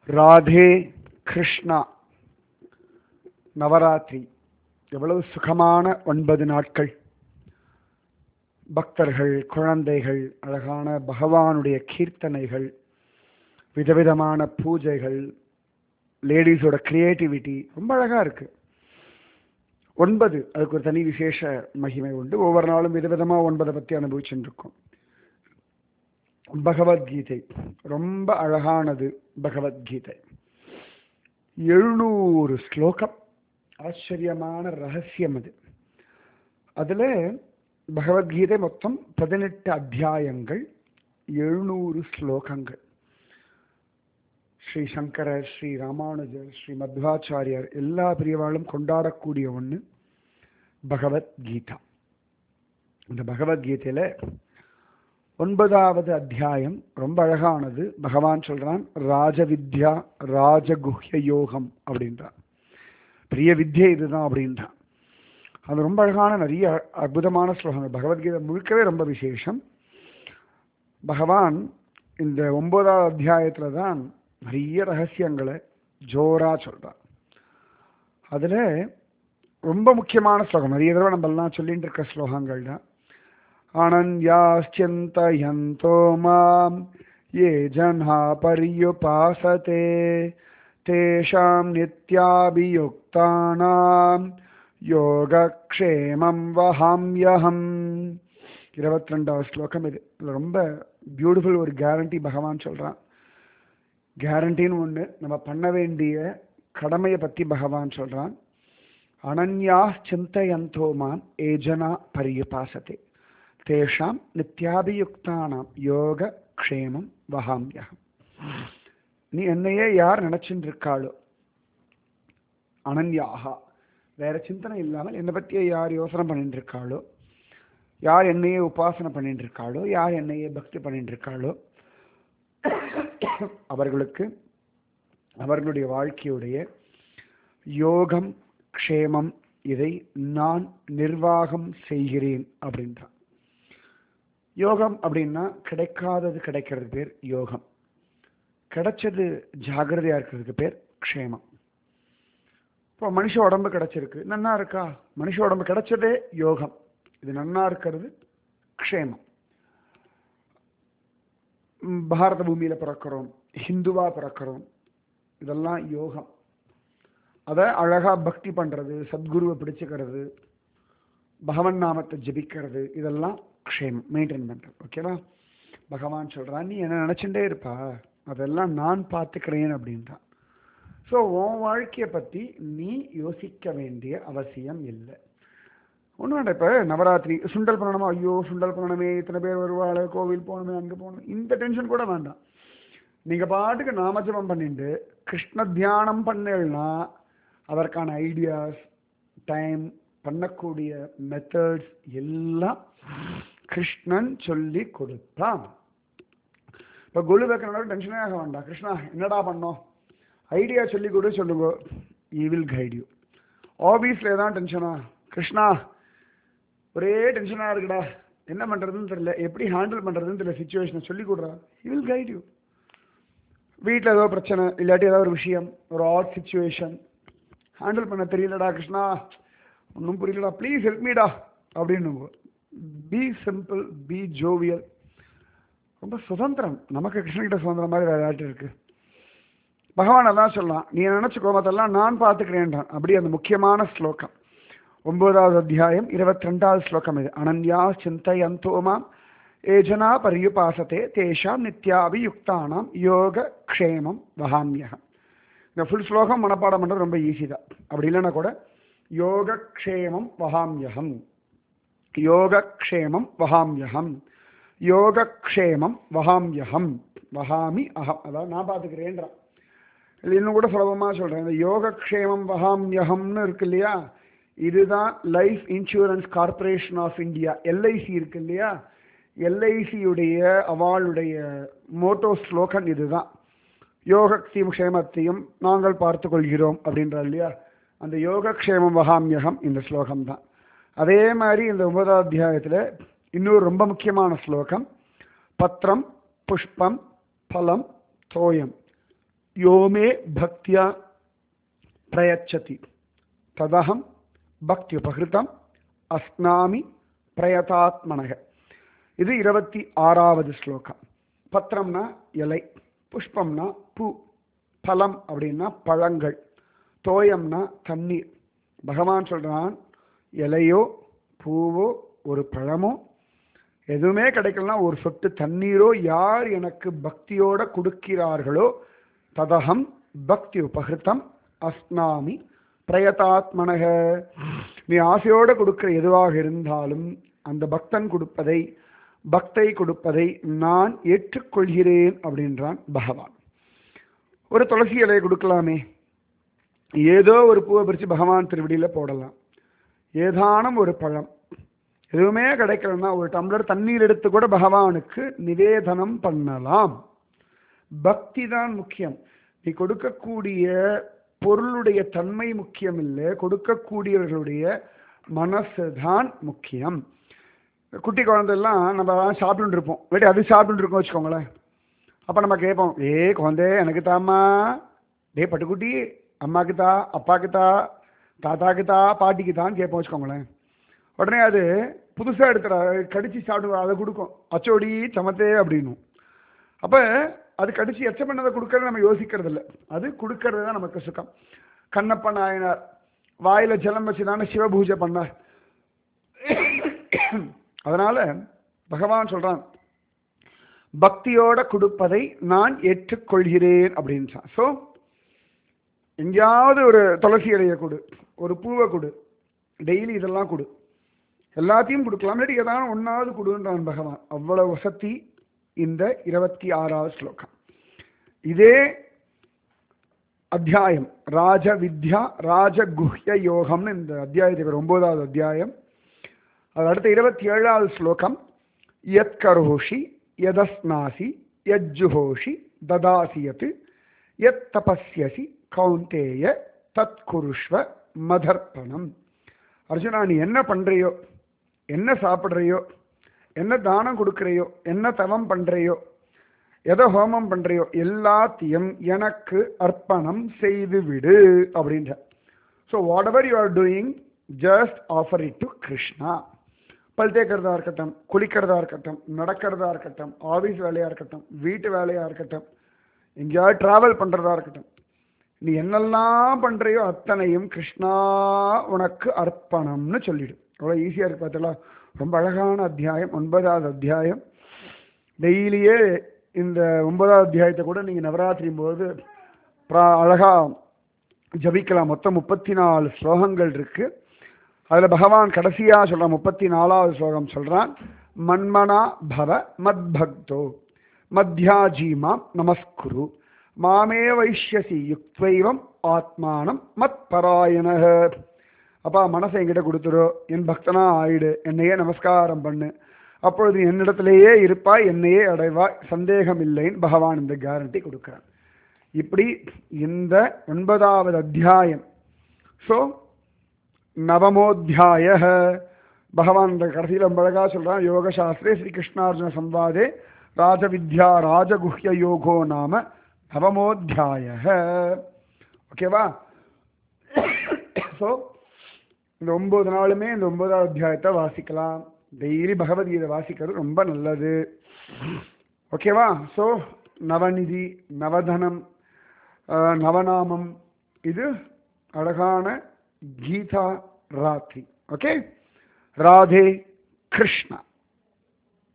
ராதே கிருஷ்ணா நவராத்திரி எவ்வளவு சுகமான ஒன்பது நாட்கள் பக்தர்கள் குழந்தைகள் அழகான பகவானுடைய கீர்த்தனைகள் விதவிதமான பூஜைகள் லேடிஸோட கிரியேட்டிவிட்டி ரொம்ப அழகா இருக்கு ஒன்பது அதுக்கு ஒரு தனி விசேஷ மகிமை உண்டு ஒவ்வொரு நாளும் விதவிதமா ஒன்பதை பத்தி அனுபவிச்சுட்டு இருக்கோம் பகவத்கீதை ரொம்ப அழகானது பகவத்கீதை எழுநூறு ஸ்லோகம் ஆச்சரியமான ரகசியம் அது அதுல பகவத்கீதை மொத்தம் பதினெட்டு அத்தியாயங்கள் எழுநூறு ஸ்லோகங்கள் ஸ்ரீ சங்கரர் ஸ்ரீ ராமானுஜர் ஸ்ரீ மத்வாச்சாரியார் எல்லா பிரியவாளும் கொண்டாடக்கூடிய ஒன்று பகவத்கீதா இந்த பகவத்கீதையில ஒன்பதாவது அத்தியாயம் ரொம்ப அழகானது பகவான் சொல்றான் ராஜவித்யா ராஜகுஹ்ய யோகம் அப்படின்றான் பெரிய வித்யை இதுதான் அப்படின்றான் அது ரொம்ப அழகான நிறைய அற்புதமான ஸ்லோகங்கள் பகவத்கீதை முழுக்கவே ரொம்ப விசேஷம் பகவான் இந்த ஒன்பதாவது அத்தியாயத்துல தான் நிறைய ரகசியங்களை ஜோரா சொல்றார் அதுல ரொம்ப முக்கியமான ஸ்லோகம் நிறைய தடவை நம்ம எல்லாம் சொல்லிட்டு இருக்க ஸ்லோகங்கள் தான் அனன்யாஸ்சிந்தயந்தோ மாம் ये ஜன்ஹா பரியுபாசதே தேஷாம் நித்யாபியுக்தானாம் யோகக்ஷேமம் வஹாம்யஹம் இருபத்தி ரெண்டாவது ஸ்லோகம் இது இதுல ரொம்ப பியூட்டிஃபுல் ஒரு கேரண்டி பகவான் சொல்றான் கேரண்டின்னு ஒன்று நம்ம பண்ண வேண்டிய கடமையை பற்றி பகவான் சொல்றான் அனன்யா சிந்தையந்தோமான் ஏஜனா பரியுபாசதே தேஷாம் நித்யாபியுக்தானாம் யோக க்ஷேமம் வகாமியகம் நீ என்னையே யார் நினைச்சுட்டு இருக்காளோ அனன்யாகா வேற சிந்தனை இல்லாமல் என்னை பற்றியே யார் யோசனை பண்ணிட்டு இருக்காளோ யார் என்னையே உபாசனை பண்ணிட்டு இருக்காளோ யார் என்னையே பக்தி பண்ணிட்டு இருக்காளோ அவர்களுக்கு அவர்களுடைய வாழ்க்கையுடைய யோகம் க்ஷேமம் இதை நான் நிர்வாகம் செய்கிறேன் அப்படின்றான் யோகம் அப்படின்னா கிடைக்காதது கிடைக்கிறது பேர் யோகம் கிடைச்சது ஜாகிரதையா இருக்கிறதுக்கு பேர் க்ஷேமம் இப்போ மனுஷ உடம்பு கிடைச்சிருக்கு நன்னா இருக்கா மனுஷ உடம்பு கிடைச்சதே யோகம் இது நன்னா இருக்கிறது க்ஷேமம் பாரத பூமியில பிறக்கிறோம் ஹிந்துவா பிறக்கிறோம் இதெல்லாம் யோகம் அதை அழகா பக்தி பண்றது சத்குருவை பிடிச்சுக்கிறது பகவன் நாமத்தை ஜபிக்கிறது இதெல்லாம் க்ஷேமம் மெயின்டைன் பண்றது ஓகேவா பகவான் சொல்றான் நீ என்ன நினைச்சுட்டே இருப்பா அதெல்லாம் நான் பார்த்துக்கிறேன் அப்படின்றான் ஸோ உன் வாழ்க்கையை பற்றி நீ யோசிக்க வேண்டிய அவசியம் இல்லை ஒன்றும் வேண்டாம் இப்போ நவராத்திரி சுண்டல் பண்ணணுமா ஐயோ சுண்டல் பண்ணணுமே இத்தனை பேர் வருவாள் கோவில் போகணுமே அங்கே போகணும் இந்த டென்ஷன் கூட வேண்டாம் நீங்கள் பாட்டுக்கு நாமஜபம் பண்ணிட்டு கிருஷ்ண தியானம் பண்ணலன்னா அதற்கான ஐடியாஸ் டைம் பண்ணக்கூடிய மெத்தட்ஸ் எல்லாம் கிருஷ்ணன் சொல்லி கொடுத்தான் இப்போ குழு வைக்கிறனால டென்ஷனே ஆக வேண்டாம் கிருஷ்ணா என்னடா பண்ணோம் ஐடியா சொல்லி கொடு சொல்லுங்க ஈ வில் கைட் யூ ஆஃபீஸில் ஏதாவது டென்ஷனா கிருஷ்ணா ஒரே டென்ஷனாக இருக்குடா என்ன பண்ணுறதுன்னு தெரியல எப்படி ஹேண்டில் பண்ணுறதுன்னு தெரியல சுச்சுவேஷனை சொல்லி கொடுறா ஈ வில் கைட் யூ வீட்டில் ஏதோ பிரச்சனை இல்லாட்டி ஏதாவது ஒரு விஷயம் ஒரு ஆட் சுச்சுவேஷன் ஹேண்டில் பண்ண தெரியலடா கிருஷ்ணா ஒன்றும் புரியலடா ப்ளீஸ் ஹெல்ப் மீடா அப்படின்னு பி சிம்பிள் பி ஜோவியல் ரொம்ப சுதந்திரம் நமக்கு கிருஷ்ணகிட்ட சுதந்திரம் மாதிரி வேறு யார்ட்டு இருக்கு பகவான் அதான் சொல்லலாம் நீ நினைச்சுக்கோ மத்தெல்லாம் நான் பார்த்துக்கிறேன்டான் அப்படி அந்த முக்கியமான ஸ்லோகம் ஒன்பதாவது அத்தியாயம் இருபத்தி ரெண்டாவது ஸ்லோகம் இது அனன்யா சிந்தையந்தோமாம் ஏஜனா பரியுபாசத்தே தேஷாம் நித்யாபியுக்தானாம் யோக க்ஷேமம் வகாமியகம் இந்த ஃபுல் ஸ்லோகம் மனப்பாடம் பண்ணுறது ரொம்ப ஈஸி தான் அப்படி இல்லைன்னா கூட யோக க்ஷேமம் வகாமியகம் யோக க்ஷேமம் வகாமியகம் யோக க்ஷேமம் வகாமியகம் வகாமி அகம் அதாவது நான் பார்த்துக்கிறேன்றான் இல்லை இன்னும் கூட சுலபமாக சொல்கிறேன் இந்த யோகக்ஷேமம் வகாமியகம்னு இருக்கு இல்லையா இதுதான் life insurance corporation of India LIC இருக்கு இல்லையா எல்ஐசியுடைய அவளுடைய மோட்டோ ஸ்லோகன் இதுதான் யோகக்ஷேம் க்ஷேமத்தையும் நாங்கள் பார்த்து கொள்கிறோம் அப்படின்றார் இல்லையா அந்த யோகக்ஷேமம் வகாமியகம் இந்த ஸ்லோகம் தான் அதே மாதிரி இந்த ஒன்பதாம் அத்தியாயத்தில் இன்னொரு ரொம்ப முக்கியமான ஸ்லோகம் பத்திரம் புஷ்பம் பலம் தோயம் யோமே பக்தியா பிரயச்சதி ததகம் பக்தி உபகிருதம் அஸ்னாமி பிரயதாத்மனக இது இருபத்தி ஆறாவது ஸ்லோகம் பத்திரம்னா இலை புஷ்பம்னா பூ பழம் அப்படின்னா பழங்கள் தோயம்னா தண்ணீர் பகவான் சொல்றான் இலையோ பூவோ ஒரு பழமோ எதுவுமே கிடைக்கலனா ஒரு சொட்டு தண்ணீரோ யார் எனக்கு பக்தியோட கொடுக்கிறார்களோ ததகம் பக்தி உபகிருத்தம் அஸ்னாமி பிரயதாத்மனக நீ ஆசையோட கொடுக்கிற எதுவாக இருந்தாலும் அந்த பக்தன் கொடுப்பதை பக்தை கொடுப்பதை நான் ஏற்றுக்கொள்கிறேன் அப்படின்றான் பகவான் ஒரு துளசி இலையை கொடுக்கலாமே ஏதோ ஒரு பூவை பறித்து பகவான் திருவடியில போடலாம் ஏதானும் ஒரு பழம் எதுவுமே கிடைக்கலன்னா ஒரு டம்ளர் தண்ணீர் எடுத்து கூட பகவானுக்கு நிவேதனம் பண்ணலாம் பக்தி தான் முக்கியம் நீ கொடுக்கக்கூடிய பொருளுடைய தன்மை முக்கியம் இல்லை கொடுக்கக்கூடியவர்களுடைய மனசு தான் முக்கியம் குட்டி குழந்தைலாம் நம்ம சாப்பிட்டு இருப்போம் வேட்டி அது சாப்பிட்டு இருக்கோம் வச்சுக்கோங்களேன் அப்போ நம்ம கேட்போம் ஏ குழந்தை எனக்கு தாம்மா டே பட்டுக்குட்டி அம்மாக்கு தா அப்பாக்கு தா தாத்தாக்கு தா பாட்டிக்கு தான் கேட்போம் வச்சுக்கோங்களேன் உடனே அது புதுசாக எடுத்துற கடிச்சு சாப்பிட்டு அதை கொடுக்கும் அச்சோடி சமத்தே அப்படின்னும் அப்போ அது கடிச்சு எச்ச பண்ணதை கொடுக்கறத நம்ம யோசிக்கிறது இல்லை அது கொடுக்கறது தான் நமக்கு சுகம் கண்ணப்ப நாயனார் வாயில ஜலம் வச்சு தானே சிவபூஜை பண்ணார் அதனால பகவான் சொல்றான் பக்தியோட கொடுப்பதை நான் ஏற்றுக்கொள்கிறேன் அப்படின்னு ஸோ எங்கேயாவது ஒரு துளசி இலையை கொடு ஒரு பூவை கொடு டெய்லி இதெல்லாம் கொடு எல்லாத்தையும் கொடுக்கலாம் இல்லாட்டி ஏதாவது ஒன்றாவது கொடுன்றான் பகவான் அவ்வளவு வசதி இந்த இருபத்தி ஆறாவது ஸ்லோகம் இதே அத்தியாயம் ராஜ வித்யா ராஜகுஹ்ய யோகம்னு இந்த அத்தியாயத்துக்கு ஒன்பதாவது அத்தியாயம் அது அடுத்த இருபத்தி ஏழாவது ஸ்லோகம் யத் கரோஷி யதஸ்நாசி யஜ்ஜுஹோஷி ததாசி யத் யத் தபஸ்யசி கௌந்தேய தத் குருஷ்வ மதர்ப்பணம் அர்ஜுனா நீ என்ன பண்றியோ என்ன சாப்பிட்றியோ என்ன தானம் கொடுக்குறியோ என்ன தவம் பண்றியோ எதை ஹோமம் பண்றியோ எல்லாத்தையும் எனக்கு அர்ப்பணம் செய்து விடு அப்படின்ற so whatever you are doing just offer it to Krishna பல் தேக்கிறதா இருக்கட்டும் குளிக்கிறதா இருக்கட்டும் நடக்கிறதா இருக்கட்டும் ஆஃபீஸ் வேலையாக இருக்கட்டும் வீட்டு வேலையாக இருக்கட்டும் எங்கேயாவது ட்ராவல் பண்ணுறதா இருக்கட்டும் நீ என்னெல்லாம் பண்ணுறியோ அத்தனையும் கிருஷ்ணா உனக்கு அர்ப்பணம்னு சொல்லிடு அவ்வளோ ஈஸியாக இருக்கு பார்த்தல ரொம்ப அழகான அத்தியாயம் ஒன்பதாவது அத்தியாயம் டெய்லியே இந்த ஒன்பதாவது அத்தியாயத்தை கூட நீங்கள் நவராத்திரி போது அழகாக ஜபிக்கலாம் மொத்தம் முப்பத்தி நாலு ஸ்லோகங்கள் இருக்கு அதில் பகவான் கடைசியாக சொல்கிறான் முப்பத்தி நாலாவது ஸ்லோகம் சொல்கிறான் மன்மனா பவ மத்பக்தோ மத்யாஜீமா நமஸ்குரு மாமே வைஷ்யசி யுக்தைவம் ஆத்மானம் மத் பராயண அப்பா மனசை என்கிட்ட கொடுத்துரு என் பக்தனா ஆயிடு என்னையே நமஸ்காரம் பண்ணு அப்பொழுது என்னிடத்திலேயே இருப்பாய் என்னையே அடைவாய் சந்தேகம் இல்லைன்னு பகவான் இந்த கேரண்டி கொடுக்குறான் இப்படி இந்த ஒன்பதாவது அத்தியாயம் ஸோ நவமோத்தியாய பகவான் இந்த கடைசியில் ரொம்ப அழகாக சொல்கிறான் யோகசாஸ்திரே ஸ்ரீ கிருஷ்ணார்ஜுன சம்வாதே ராஜவித்யா ராஜகுஹ்ய யோகோ நாம நவமோத்தியாய ஓகேவா ஸோ இந்த ஒம்பது நாளுமே இந்த ஒன்பதாவது அத்தியாயத்தை வாசிக்கலாம் டெய்லி பகவத்கீதை வாசிக்கிறது ரொம்ப நல்லது ஓகேவா ஸோ நவநிதி நவதனம் நவநாமம் இது அழகான கீதா ராத்திரி ஓகே ராதே கிருஷ்ணா